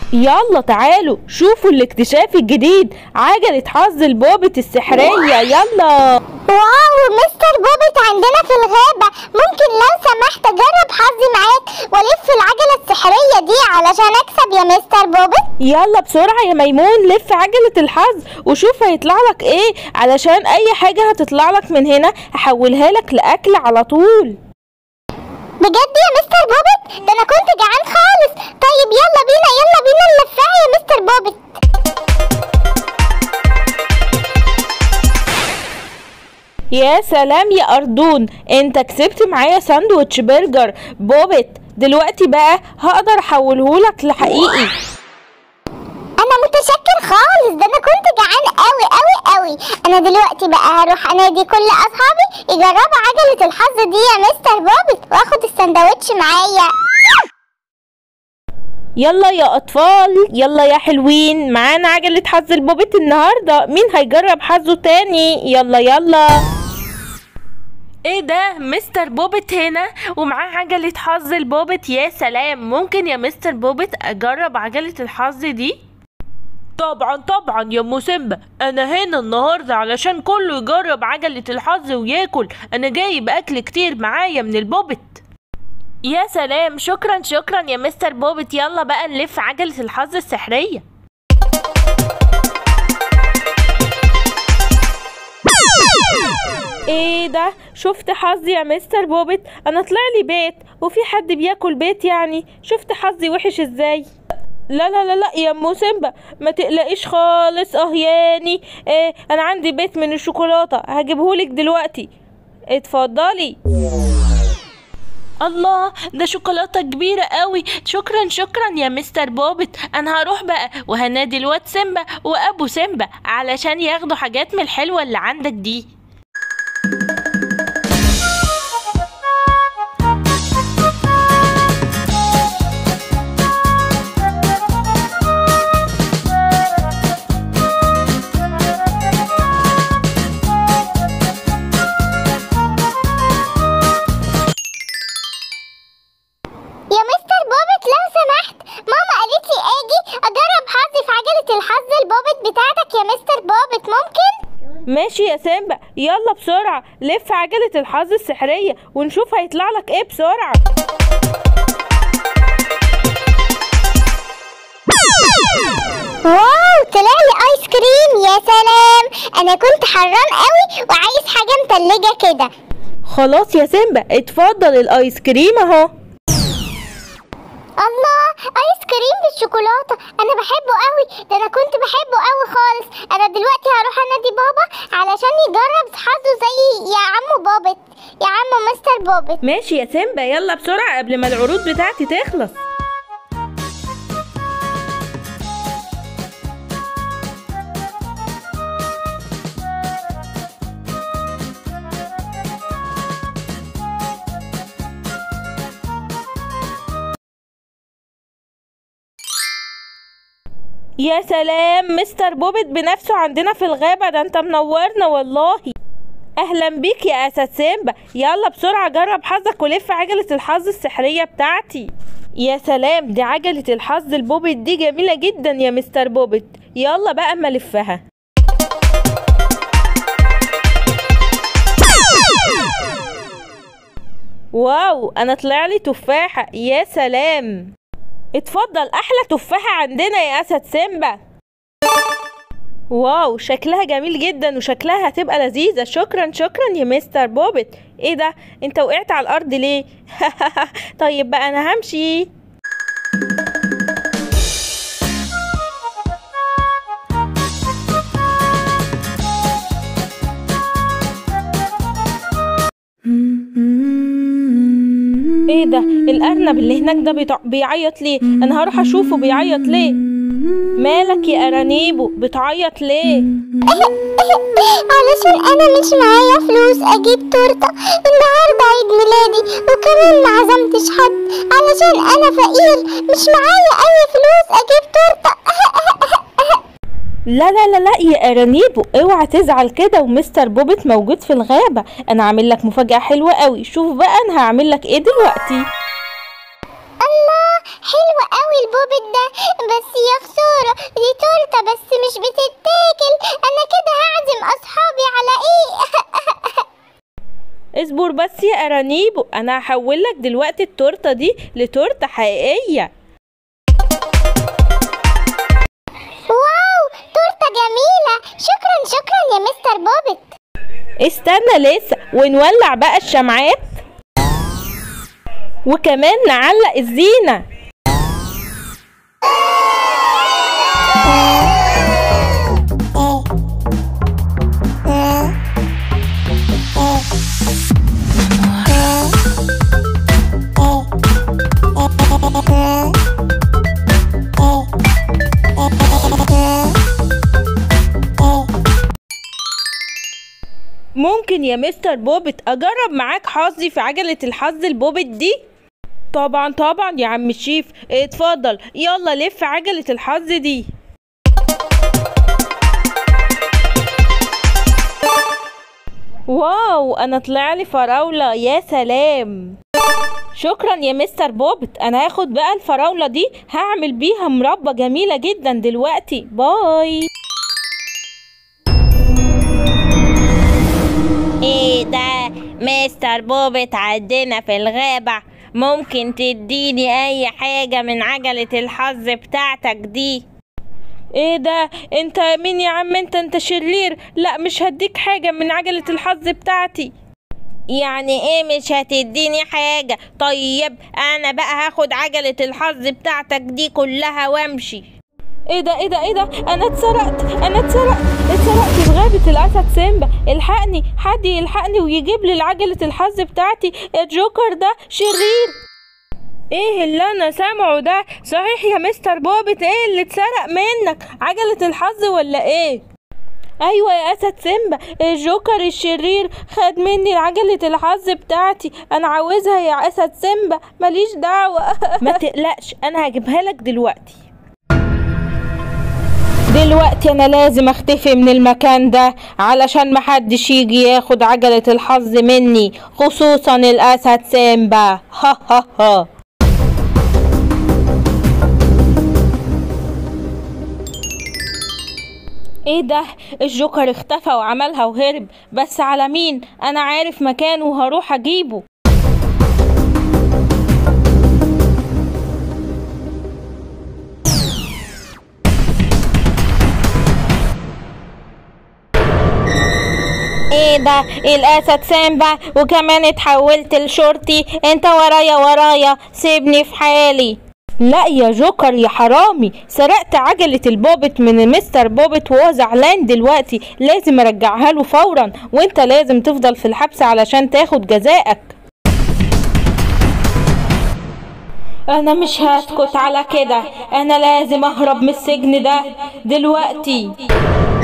يلا تعالوا شوفوا الاكتشاف الجديد عجلة حظ البوبت السحرية يلا واو مستر بوبت عندنا في الغابة ممكن لو سمحت اجرب حظي معاك والف العجلة السحرية دي علشان اكسب يا مستر بوبت يلا بسرعة يا ميمون لف عجلة الحظ وشوف هيطلع لك ايه علشان اي حاجة هتطلع لك من هنا هحولها لك لأكل على طول بجد يا مستر بوبت ده انا كنت جعان خالص طيب يلا بينا يلا بينا نلفها يا مستر بوبت يا سلام يا أردون انت كسبت معايا ساندوتش برجر بوبت دلوقتي بقى هقدر احولهولك لحقيقي انا متشكر خالص ده انا كنت جعان قوي قوي قوي انا دلوقتي بقى هروح انادي كل اصحابي يجربوا عجلة الحظ دي يا مستر بوبت واخد السندوتش معايا يلا يا أطفال يلا يا حلوين معانا عجلة حظ البوبت النهاردة مين هيجرب حظه تاني يلا يلا ايه ده مستر بوبت هنا ومعاه عجلة حظ البوبت يا سلام ممكن يا مستر بوبت اجرب عجلة الحظ دي طبعا طبعا يا ام سيمبا انا هنا النهارده علشان كله يجرب عجلة الحظ وياكل انا جايب اكل كتير معايا من البوبت يا سلام شكرا شكرا يا مستر بوبت يلا بقى نلف عجلة الحظ السحرية ايه ده شفت حظي يا مستر بوبت انا طلع لي بيت وفي حد بياكل بيت يعني شفت حظي وحش ازاي لا لا لا لا يا ام سيمبا ما تقلقيش خالص اه ياني إيه انا عندي بيت من الشوكولاته هجيبهولك دلوقتي اتفضلي الله ده شوكولاتة كبيرة قوي شكرا شكرا يا مستر بوبت انا هروح بقى وهنادي الواد سيمبا وابو سيمبا علشان ياخدوا حاجات من الحلوة اللي عندك دي يا مستر بوبت لو سمحت ماما قالت لي اجي اجرب حظي في عجلة الحظ البوبت بتاعتك يا مستر بوبت ممكن ماشي يا سيمبا يلا بسرعة لف عجلة الحظ السحرية ونشوف هيطلع لك ايه بسرعة واو طلع لي ايس كريم يا سلام انا كنت حران قوي وعايز حاجة متلجة كده خلاص يا سيمبا اتفضل الايس كريم اهو الله ايس كريم بالشوكولاته انا بحبه قوي ده انا كنت بحبه قوي خالص انا دلوقتي هروح انادي بابا علشان يجرب حظه زي يا عمو بابت يا عمو مستر بابت ماشي يا سيمبا يلا بسرعة قبل ما العروض بتاعتي تخلص يا سلام مستر بوبت بنفسه عندنا في الغابة ده انت منورنا والله اهلا بيك يا اسد سيمبا يلا بسرعة جرب حظك ولف عجلة الحظ السحرية بتاعتي يا سلام دي عجلة الحظ البوبت دي جميلة جدا يا مستر بوبت يلا بقى اما لفها واو انا طلع لي تفاحة يا سلام اتفضل احلى تفاحة عندنا يا اسد سيمبا واو شكلها جميل جدا وشكلها هتبقى لذيذة شكرا شكرا يا مستر بوبت ايه ده انت وقعت على الارض ليه طيب بقى انا همشي ايه ده الارنب اللي هناك ده بيتع... بيعيط ليه انا هروح اشوفه بيعيط ليه مالك يا ارانيبو بتعيط ليه علشان انا مش معايا فلوس اجيب تورته النهارده عيد ميلادي وكمان ما عزمتش حد علشان انا فقير مش معايا اي فلوس اجيب تورته لا لا لا لا يا ارانيبو اوعى تزعل كده ومستر بوبت موجود في الغابة انا عامل لك مفاجأة حلوة قوي شوف بقى انا هعمل لك ايه دلوقتي الله حلو قوي البوبت بوبت ده بس يا خسارة دي تورتة بس مش بتتاكل انا كده هعزم اصحابي على ايه اصبر بس يا ارانيبو انا هحول لك دلوقتي التورته دي لتورته حقيقيه واو تورتة جميلة شكرا شكرا يا مستر بوبت استنى لسه ونولع بقى الشمعات وكمان نعلق الزينه ممكن يا مستر بوبت اجرب معاك حظي في عجلة الحظ البوبت دي طبعا طبعا يا عم الشيف اتفضل يلا لف عجلة الحظ دي واو انا طلع لي فراولة يا سلام شكرا يا مستر بوبت انا هاخد بقى الفراولة دي هعمل بيها مربى جميلة جدا دلوقتي باي ايه ده مستر بوبت عدنا في الغابة ممكن تديني اي حاجة من عجلة الحظ بتاعتك دي ايه ده انت مين يا عم انت انت شرير لا مش هديك حاجة من عجلة الحظ بتاعتي يعني ايه مش هتديني حاجة طيب انا بقى هاخد عجلة الحظ بتاعتك دي كلها وامشي ايه ده ايه ده ايه ده انا اتسرقت انا اتسرقت اتسرقت في غابة الاسد سيمبا الحقني حد يلحقني ويجيب لي عجلة الحظ بتاعتي الجوكر ده شرير ايه اللي انا سامعه ده صحيح يا مستر بوبت ايه اللي اتسرق منك عجلة الحظ ولا ايه ايوه يا اسد سيمبا الجوكر الشرير خد مني عجلة الحظ بتاعتي انا عاوزها يا اسد سيمبا ماليش دعوة ما تقلقش انا هجيبها لك دلوقتي دلوقتي انا لازم اختفي من المكان ده علشان محدش يجي ياخد عجلة الحظ مني خصوصا الاسد سيمبا ها ها ها ايه ده الجوكر اختفى وعملها وهرب بس على مين انا عارف مكانه وهروح اجيبه ايه ده الاسد سامبا وكمان اتحولت لشرطي انت ورايا ورايا سيبني في حالي لا يا جوكر يا حرامي سرقت عجلة البوبت من مستر بوبت وهو زعلان دلوقتي لازم ارجعها له فورا وانت لازم تفضل في الحبس علشان تاخد جزائك انا مش هسكت على كده انا لازم اهرب من السجن ده دلوقتي